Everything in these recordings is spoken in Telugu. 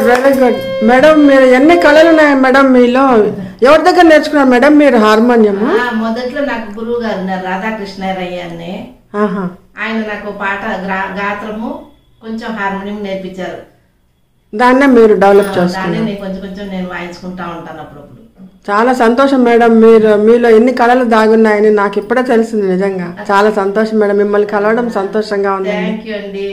గుడ్ వెరీ గుడ్ మేడం మీరు ఎన్ని కళలు ఉన్నాయి మేడం మీలో ఎవరి దగ్గర నేర్చుకున్నారు మేడం మీరు హార్మోనియము ఆ, మొదట్లో నాకు గురువు గారు ఉన్నారు రాధాకృష్ణారయ్య అని ఆహా ఆయన నాకు పాట గ్రా- గాత్రము కొంచెం హార్మోనియం నేర్పించారు దాన్నే మీరు డెవలప్ దాన్ని చేస్తున్నారు నేను కొంచెం కొంచెం నేను వాయించుకుంటా ఉంటాను అప్పుడప్పుడు చాలా సంతోషం మేడం మీరు మీలో ఎన్ని కళలు దాగున్నాయని నాకు ఇప్పుడే తెలిసింది నిజంగా చాలా సంతోషం మేడం మిమ్మల్ని కలవడం సంతోషంగా ఉంది థ్యాంక్ యూ అండి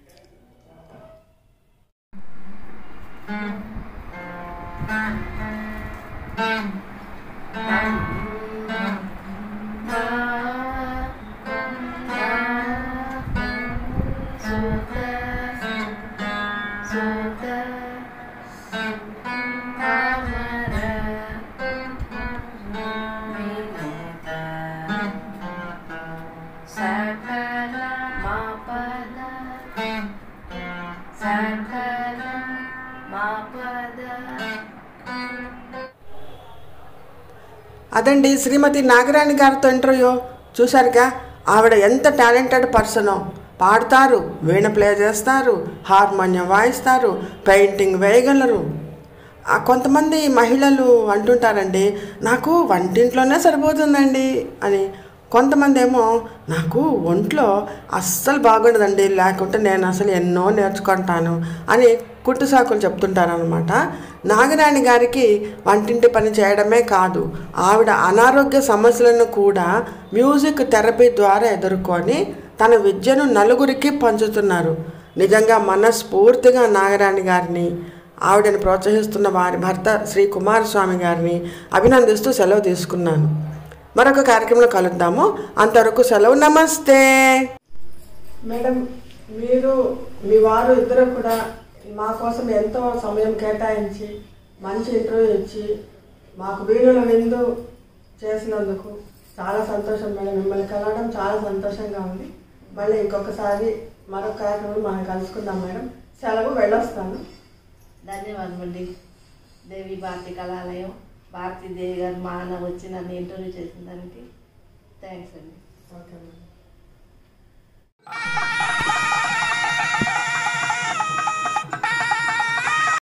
సకల మా పద సకల మా పద అదండి శ్రీమతి నాగరాణి గారితో ఇంటర్వ్యూ చూశారుగా ఆవిడ ఎంత టాలెంటెడ్ పర్సనో పాడతారు వీణ ప్లే చేస్తారు హార్మోనియం వాయిస్తారు పెయింటింగ్ వేయగలరు ఆ కొంతమంది మహిళలు అంటుంటారండి నాకు వంటింట్లోనే సరిపోతుందండి అని కొంతమంది ఏమో నాకు ఒంట్లో అస్సలు బాగుండదండి లేకుంటే నేను అసలు ఎన్నో నేర్చుకుంటాను అని కుట్టు సాకులు చెప్తుంటారనమాట నాగరాణి గారికి వంటింటి పని చేయడమే కాదు ఆవిడ అనారోగ్య సమస్యలను కూడా మ్యూజిక్ థెరపీ ద్వారా ఎదుర్కొని తన విద్యను నలుగురికి పంచుతున్నారు నిజంగా మనస్ఫూర్తిగా నాగరాణి గారిని ఆవిడని ప్రోత్సహిస్తున్న వారి భర్త శ్రీ కుమారస్వామి గారిని అభినందిస్తూ సెలవు తీసుకున్నాను మరొక కార్యక్రమంలో కలుద్దాము అంతవరకు సెలవు నమస్తే మేడం మీరు మీ వారు ఇద్దరు కూడా మా కోసం ఎంతో సమయం కేటాయించి మంచి ఇంటర్వ్యూ ఇచ్చి మాకు వీణుల విందు చేసినందుకు చాలా సంతోషం మేడం మిమ్మల్ని కలవడం చాలా సంతోషంగా ఉంది మళ్ళీ ఇంకొకసారి మరొక కార్యక్రమం మనం కలుసుకుందాం మేడం సెలవు వెళ్ళొస్తాను ధన్యవాదముండి దేవి భారతి కళాలయం భారతీ దేవి గారు మా అన్న వచ్చి నన్ను ఇంటర్వ్యూ చేసిన దానికి థ్యాంక్స్ అండి ఓకే మేడం ఆ